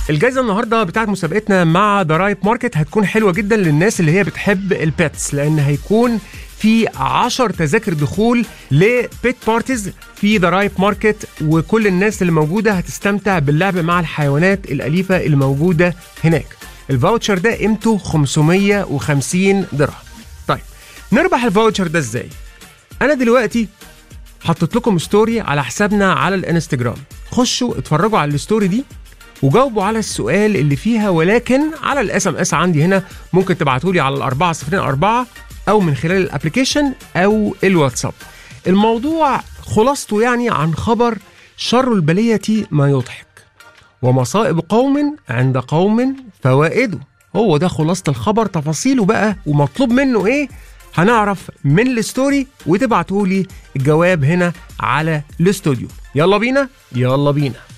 الجائزه النهارده بتاعت مسابقتنا مع ضرايب ماركت هتكون حلوه جدا للناس اللي هي بتحب البيتس لان هيكون في 10 تذاكر دخول لبيت بارتيز في ضرايب ماركت وكل الناس اللي موجوده هتستمتع باللعب مع الحيوانات الاليفه اللي موجوده هناك الفاوتشر ده قيمته 550 درهم طيب نربح الفاوتشر ده ازاي انا دلوقتي حطيت لكم ستوري على حسابنا على الانستجرام خشوا اتفرجوا على الستوري دي وجاوبوا على السؤال اللي فيها ولكن على الاس ام اس عندي هنا ممكن تبعتوا لي على الأربعة صفرين أربعة أو من خلال الابلكيشن أو الواتساب الموضوع خلاصته يعني عن خبر شر البلية ما يضحك ومصائب قوم عند قوم فوائده هو ده خلاصة الخبر تفاصيله بقى ومطلوب منه ايه هنعرف من الستوري وتبعتوا لي الجواب هنا على الاستوديو يلا بينا يلا بينا